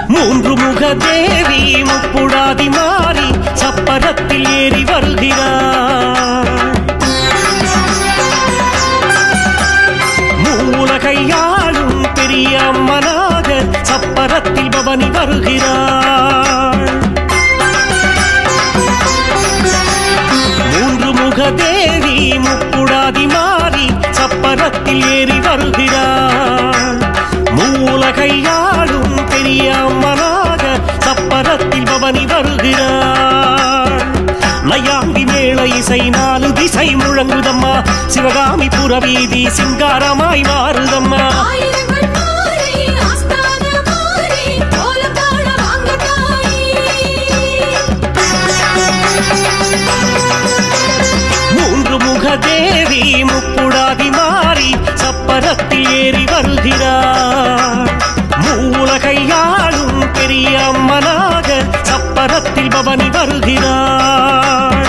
மூன்று முக தேவி முப்புடாதி மாறி சப்பரத்தில் ஏறி வருகிறார் மூலகையாளும் பெரிய அம்மனாக சப்பரத்தில் பவனி வருகிறார் மூன்று முக தேவி முப்புடாதி மாறி சப்பரத்தில் ஏறி வருகிறார் மூலகையாளும் பெரிய அம்மனாக சப்பரத்தில் பவனி வருகிறார் நயாங்கி மேள இசை நாலு திசை முழங்குதம்மா சிவகாமி புறவீதி சிங்காரமாய் மாறுதம்மா ஆயிரங்கள் மாறி ஆஸ்தான மாறி கோலத்தாழ வாங்க மூன்று முக தேவி முப்புடாதி மாறி சப்பரத்தில் ஏறி வருகிறார் மூலகையாளும் பெரிய அம்மனாக சப்பரத்தில் பவனி வருகிறார்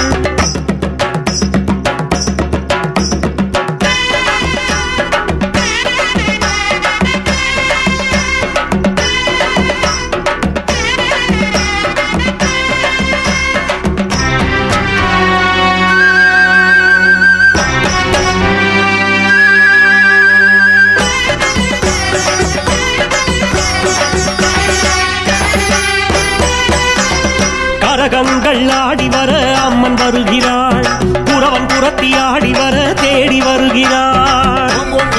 கரகங்கள் ஆடி வர அம்மன் வருகிறாள் புறவன் புறத்தி ஆடி வர தேடி வருகிறாள்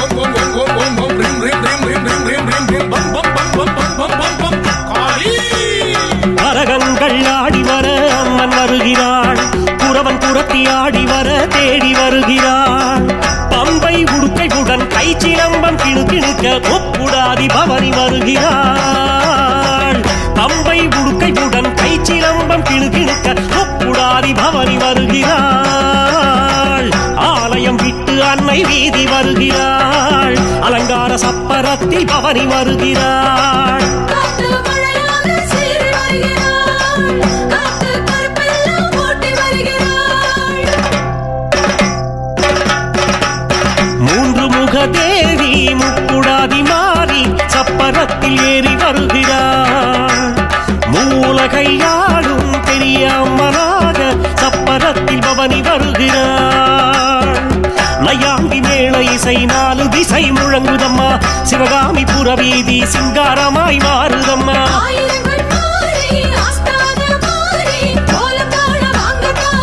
கரகங்கள் ஆடி வர அம்மன் வருகிறாள் புறவன் புறத்தி ஆடி வர தேடி வருகிறாள் பம்பை உடுக்கை உடன் கை சிலம்பம் கிணுக்கிணுக்க ஒப்புடாதி பவனி வருகிறாள் பம்பை உடுக்கை உடன் கை சிலம்பம் கிணுக்கிணுக்க ஒப்புடாதி பவனி வருகிறாள் ஆலயம் விட்டு அன்னை வீதி வருகிறாள் அலங்கார சப்பரத்தில் பவனி வருகிறாள் காத்து மழையாக சீறி வருகிறாள் காத்து கருப்பெல்லாம் ஓட்டி வருகிறாள் மூன்று முக தேவி முப்புடாதி மாறி சப்பரத்தில் ஏறி வருகிறார் மூலகையாடும் பெரிய அம்மனாக சப்பரத்தில் பவனி வருகிறார் நயாங்கி மேள இசை நாலு திசை முழங்குதம்மா சிவகாமி புறவீதி சிங்காரமாய் மாறுதம்மா ஆயிரங்கள் மாறி ஆஸ்தான மாறி கோலத்தாழ வாங்க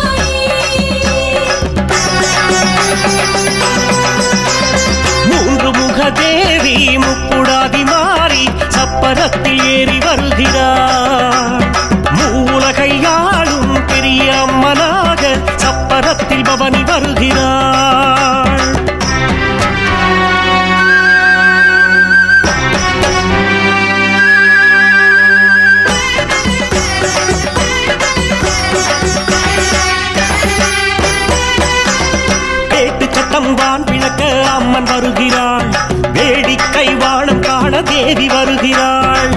மூன்று முக தேவி முப்புடாதி மாறி சப்பரத்தில் ஏறி வருகிறார் மூலகையாளும் பெரிய அம்மனாக சப்பரத்தில் பவனி வருகிறார் கேட்டு சட்டம் வான் விளக்க அம்மன் வருகிறாள் வேடிக்கை வானம் காண தேவி வருகிறாள்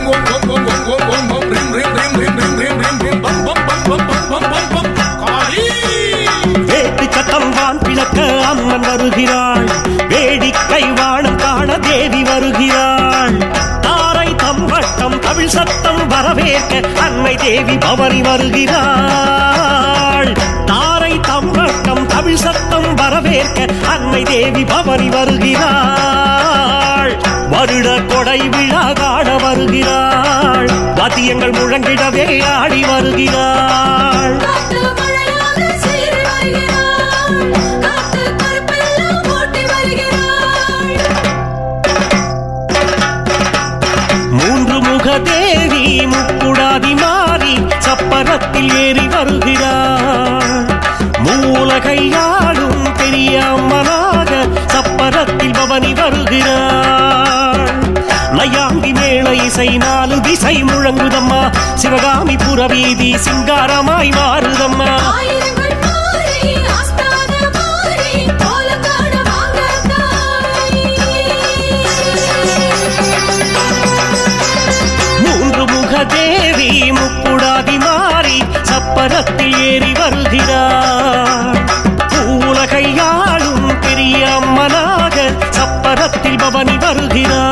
வேட்டு சட்டம் வான் விளக்க அம்மன் வருகிறாள் வேடிக்கை வானம் காண தேவி வருகிறாள் தாரை தம்பட்டம் தமிழ் சத்தம் வரவேற்க அன்னை தேவி பவனி வருகிறாள் தாரை தம்பட்டம் தமிழ் சத்தம் வரவேற்க அன்னை தேவி பவனி வருகிறாள் வருட கொடை விழா காண வருகிறாள் வாத்தியங்கள் முழங்கிடவே ஆடி வருகிறாள் காத்து மழையாக சீறி வருகிறாள் காத்து கருப்பெல்லாம் ஓட்டி வருகிறாள் மூன்று முக தேவி முப்புடாதி மாறி சப்பரத்தில் ஏறி வருகிறார் மூலகையாடும் பெரிய அம்மனாக சப்பரத்தில் பவனி வருகிறார் நயாங்கி மேள இசை நாலு திசை முழங்குதம்மா சிவகாமி புறவீதி சிங்காரமாய் மாறுதம்மா ஆயிரங்கள் மாறி ஆஸ்தான மாறி கோலத்தாழ வாங்க மூன்று முக தேவி முப்புடாதி மாறி சப்பரத்தில் ஏறி வருகிறார் உலகையாளும் பெரிய அம்மனாக சப்பரத்தில் பவனி வருகிறார்